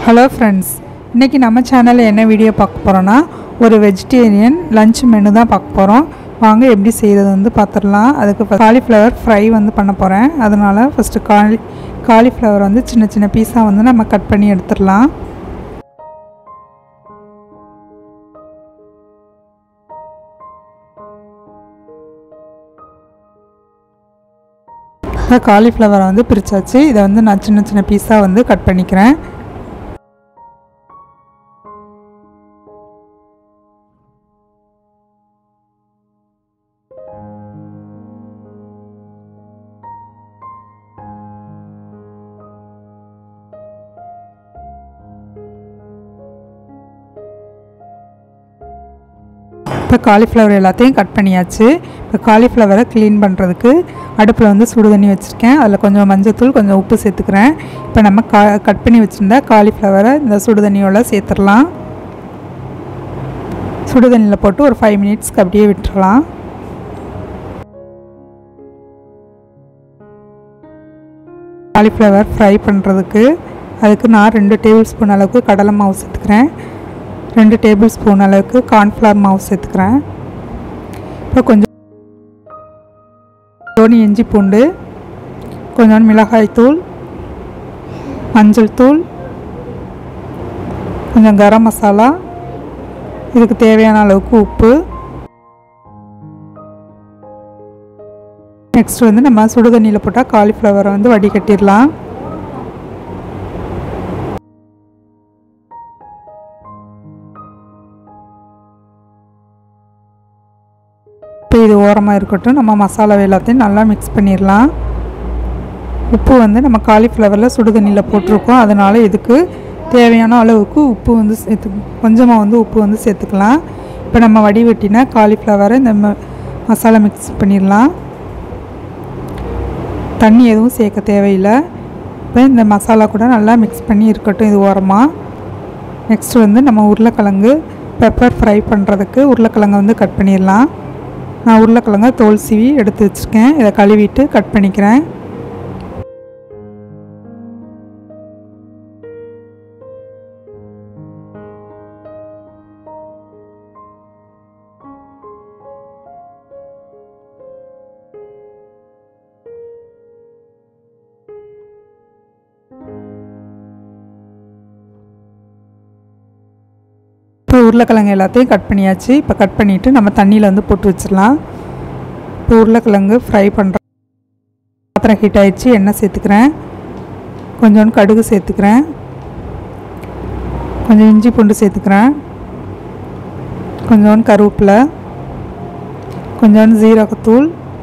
hello friends இன்றைக்கி நம்ம சேனலில் என்ன வீடியோ பார்க்க போகிறோன்னா ஒரு வெஜிடேரியன் லஞ்ச் மெனு தான் பார்க்க போகிறோம் வாங்க எப்படி செய்கிறது வந்து பார்த்துடலாம் அதுக்கு காலிஃப்ளவர் ஃப்ரை வந்து பண்ண போகிறேன் அதனால் ஃபஸ்ட்டு காலி காலிஃப்ளவர் வந்து சின்ன சின்ன பீஸாக வந்து நம்ம கட் பண்ணி எடுத்துடலாம் காலிஃப்ளவரை வந்து பிரித்தாச்சு இதை வந்து நான் சின்ன சின்ன பீஸாக வந்து கட் பண்ணிக்கிறேன் இப்போ காலிஃப்ளவர் எல்லாத்தையும் கட் பண்ணியாச்சு இப்போ காலிஃப்ளவரை க்ளீன் பண்ணுறதுக்கு அடுப்பில் வந்து சுடு தண்ணி வச்சுருக்கேன் அதில் கொஞ்சம் மஞ்சத்தூள் கொஞ்சம் உப்பு சேர்த்துக்கிறேன் இப்போ நம்ம கா கட் பண்ணி வச்சுருந்தா காலிஃப்ளவரை இந்த சுடு தண்ணியோட சேர்த்துடலாம் சுடு தண்ணியில் போட்டு ஒரு ஃபைவ் மினிட்ஸ்க்கு அப்படியே விட்டுறலாம் காலிஃப்ளவர் ஃப்ரை பண்ணுறதுக்கு அதுக்கு நான் ரெண்டு டேபிள் ஸ்பூன் அளவுக்கு கடலை மாவு சேர்த்துக்கிறேன் ரெண்டு டேபிள் ஸ்பூன் அளவுக்கு கார்ன்ஃப்ளவர் மாவு சேர்த்துக்கிறேன் இப்போ கொஞ்சம் தோனி இஞ்சி பூண்டு கொஞ்சம் மிளகாய் தூள் மஞ்சள் தூள் கொஞ்சம் கரம் மசாலா இதுக்கு தேவையான அளவுக்கு உப்பு நெக்ஸ்ட் வந்து நம்ம சுடு தண்ணியில் போட்டால் காலிஃப்ளவரை வந்து வடிகட்டிடலாம் இப்போ இது ஓரமாக இருக்கட்டும் நம்ம மசாலா எல்லாத்தையும் நல்லா மிக்ஸ் பண்ணிடலாம் உப்பு வந்து நம்ம காலிஃப்ளவரில் சுடு தண்ணியில் போட்டிருக்கோம் அதனால் இதுக்கு தேவையான அளவுக்கு உப்பு வந்து சேர்த்து கொஞ்சமாக வந்து உப்பு வந்து சேர்த்துக்கலாம் இப்போ நம்ம வடிவெட்டின காலிஃப்ளவரை இந்த மசாலா மிக்ஸ் பண்ணிடலாம் தண்ணி எதுவும் சேர்க்க தேவையில்லை இப்போ இந்த மசாலா கூட நல்லா மிக்ஸ் பண்ணி இருக்கட்டும் இது ஓரமாக நெக்ஸ்ட்டு வந்து நம்ம உருளைக்கிழங்கு பெப்பர் ஃப்ரை பண்ணுறதுக்கு உருளைக்கிழங்கு வந்து கட் பண்ணிடலாம் நான் உருளைக்கிழங்க தோல் சீவி எடுத்து வச்சுருக்கேன் இதை கழுவிட்டு கட் பண்ணிக்கிறேன் இப்போ உருளைக்கிழங்கு எல்லாத்தையும் கட் பண்ணியாச்சு இப்போ கட் பண்ணிவிட்டு நம்ம தண்ணியில் வந்து போட்டு வச்சிடலாம் இப்போ உருளைக்கிழங்கு ஃப்ரை பண்ணுற பாத்திரம் ஹீட் ஆகிடுச்சு எண்ணெய் சேர்த்துக்கிறேன் கொஞ்சோண்டு கடுகு சேர்த்துக்கிறேன் கொஞ்சம் இஞ்சி பூண்டு சேர்த்துக்கிறேன் கொஞ்சோண்டு கருவேப்பிலை கொஞ்சோண்டு ஜீரகத்தூள்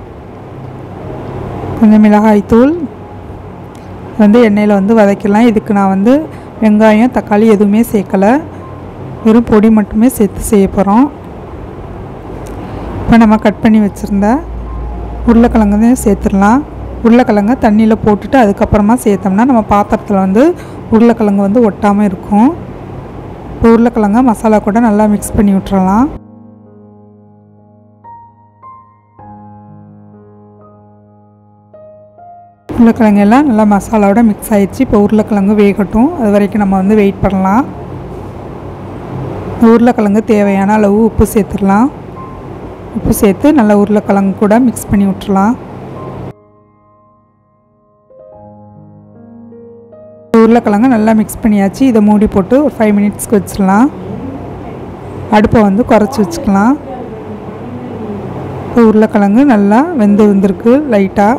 கொஞ்சம் மிளகாய்த்தூள் வந்து எண்ணெயில் வந்து வதக்கலாம் இதுக்கு நான் வந்து வெங்காயம் தக்காளி எதுவுமே சேர்க்கலை வெறும் பொடி மட்டுமே சேர்த்து செய்ய போகிறோம் இப்போ நம்ம கட் பண்ணி வச்சுருந்த உருளைக்கிழங்கு சேர்த்துடலாம் உருளைக்கிழங்க தண்ணியில் போட்டுட்டு அதுக்கப்புறமா சேர்த்தோம்னா நம்ம பாத்திரத்தில் வந்து உருளைக்கிழங்கு வந்து ஒட்டாமல் இருக்கும் இப்போ உருளைக்கிழங்க மசாலா கூட நல்லா மிக்ஸ் பண்ணி விட்டுறலாம் உருளைக்கிழங்கு எல்லாம் நல்லா மசாலாவோட மிக்ஸ் ஆகிடுச்சு இப்போ உருளைக்கிழங்கு வேகட்டும் அது வரைக்கும் நம்ம வந்து வெயிட் பண்ணலாம் உருளைக்கிழங்கு தேவையான அளவு உப்பு சேர்த்துடலாம் உப்பு சேர்த்து நல்லா உருளைக்கிழங்கு கூட மிக்ஸ் பண்ணி விட்டுறலாம் உருளைக்கிழங்கு நல்லா மிக்ஸ் பண்ணியாச்சு இதை மூடி போட்டு ஒரு ஃபைவ் மினிட்ஸ்க்கு வச்சிடலாம் அடுப்பை வந்து குறைச்சி வச்சுக்கலாம் இப்போ உருளைக்கிழங்கு நல்லா வெந்து வந்திருக்கு லைட்டாக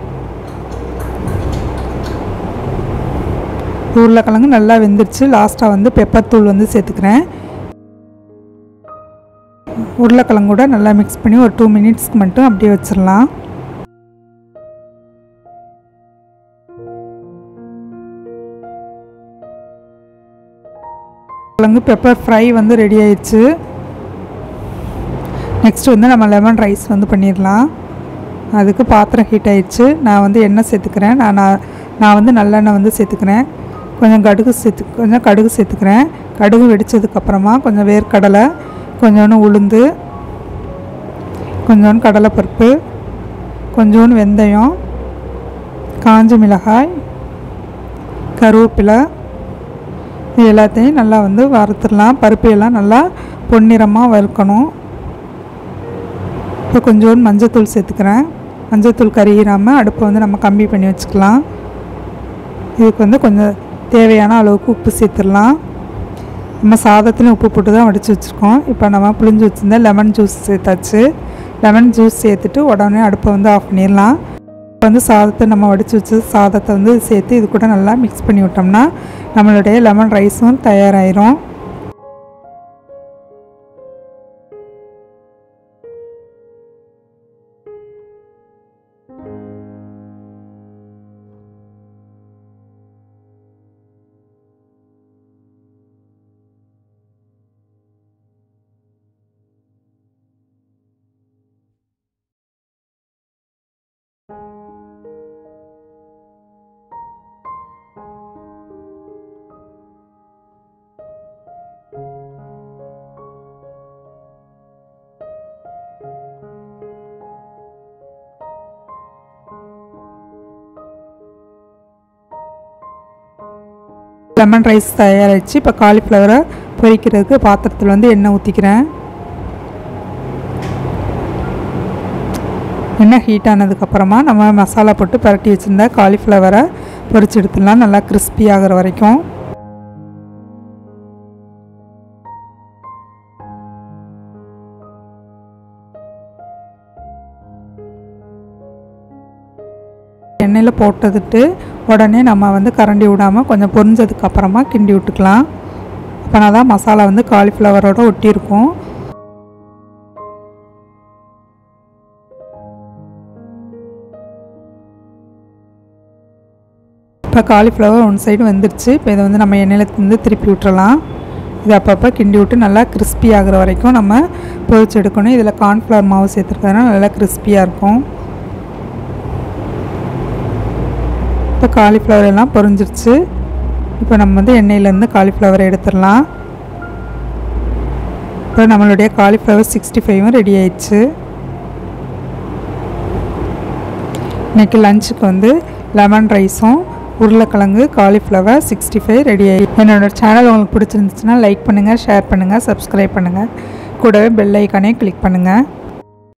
உருளைக்கிழங்கு நல்லா வெந்துருச்சு லாஸ்ட்டாக வந்து பெப்பர் தூள் வந்து சேர்த்துக்கிறேன் உருளைக்கிழங்கு கூட நல்லா மிக்ஸ் பண்ணி ஒரு டூ மினிட்ஸ்க்கு மட்டும் அப்படியே வச்சிடலாம் கிழங்கு பெப்பர் ஃப்ரை வந்து ரெடி ஆயிடுச்சு நெக்ஸ்ட் வந்து நம்ம லெமன் ரைஸ் வந்து பண்ணிடலாம் அதுக்கு பாத்திரம் ஹீட் ஆயிடுச்சு நான் வந்து எண்ணெய் சேர்த்துக்கிறேன் நான் நான் வந்து நல்லெண்ணெய் வந்து சேர்த்துக்கிறேன் கொஞ்சம் கடுகு சேர்த்து கொஞ்சம் கடுகு சேர்த்துக்கிறேன் கடுகு வெடித்ததுக்கப்புறமா கொஞ்சம் வேர்க்கடலை கொஞ்சோண்டு உளுந்து கொஞ்சோண்டு கடலைப்பருப்பு கொஞ்சோண்டு வெந்தயம் காஞ்ச மிளகாய் கருவேப்பிலை இது எல்லாத்தையும் நல்லா வந்து வறுத்துடலாம் பருப்பு எல்லாம் நல்லா பொன்னிறமாக வறுக்கணும் இப்போ கொஞ்சோண்டு மஞ்சத்தூள் சேர்த்துக்கிறேன் மஞ்சத்தூள் கருகிராமல் அடுப்பை வந்து நம்ம கம்மி பண்ணி வச்சுக்கலாம் இதுக்கு வந்து கொஞ்சம் தேவையான அளவுக்கு உப்பு சேர்த்துடலாம் நம்ம சாதத்துலேயும் உப்பு போட்டு தான் வடித்து வச்சுருக்கோம் இப்போ நம்ம புளிஞ்சு வச்சுருந்தா லெமன் ஜூஸ் சேர்த்தாச்சு லெமன் ஜூஸ் சேர்த்துட்டு உடனே அடுப்பை வந்து ஆஃப் பண்ணிடலாம் இப்போ வந்து சாதத்தை நம்ம வடித்து வச்சு சாதத்தை வந்து சேர்த்து இது கூட நல்லா மிக்ஸ் பண்ணி விட்டோம்னா நம்மளுடைய லெமன் ரைஸும் தயாராகிரும் லெமன் ரைஸ் தயாராகிடுச்சு இப்போ காலிஃப்ளவரை பொரிக்கிறதுக்கு பாத்திரத்தில் வந்து எண்ணெய் ஊற்றிக்கிறேன் எண்ணெய் ஹீட் ஆனதுக்கப்புறமா நம்ம மசாலா போட்டு பரட்டி வச்சுருந்தா காலிஃப்ளவரை பொரிச்சு எடுத்துடலாம் நல்லா கிறிஸ்பி ஆகிற வரைக்கும் எண்ணெயில் போட்டதுட்டு உடனே நம்ம வந்து கரண்டி விடாமல் கொஞ்சம் பொரிஞ்சதுக்கு அப்புறமா கிண்டி விட்டுக்கலாம் அப்போனா தான் மசாலா வந்து காலிஃப்ளவரோட ஒட்டியிருக்கும் இப்போ காலிஃப்ளவர் ஒன் சைடு வெந்துருச்சு இப்போ இதை வந்து நம்ம எண்ணெயில் வந்து திருப்பி விட்டுறலாம் இது அப்பப்போ கிண்டி விட்டு நல்லா கிறிஸ்பி ஆகிற வரைக்கும் நம்ம பொரிச்சு எடுக்கணும் இதில் கார்ன்ஃப்ளவர் மாவு சேர்த்துருக்கறதுனால நல்லா கிறிஸ்பியாக இருக்கும் இப்போ காலிஃப்ளவர் எல்லாம் பொரிஞ்சிருச்சு இப்போ நம்ம வந்து எண்ணெயிலேருந்து காலிஃப்ளவரை எடுத்துடலாம் இப்போ நம்மளுடைய காலிஃப்ளவர் சிக்ஸ்டி ஃபைவும் ரெடி ஆயிடுச்சு இன்றைக்கி லஞ்சுக்கு வந்து லெமன் ரைஸும் உருளைக்கிழங்கு காலிஃப்ளவர் சிக்ஸ்டி ஃபைவ் ரெடி ஆகி என்னோடய சேனல் உங்களுக்கு பிடிச்சிருந்துச்சுன்னா லைக் பண்ணுங்கள் ஷேர் பண்ணுங்கள் சப்ஸ்கிரைப் பண்ணுங்கள் கூடவே பெல் ஐக்கானே கிளிக் பண்ணுங்கள்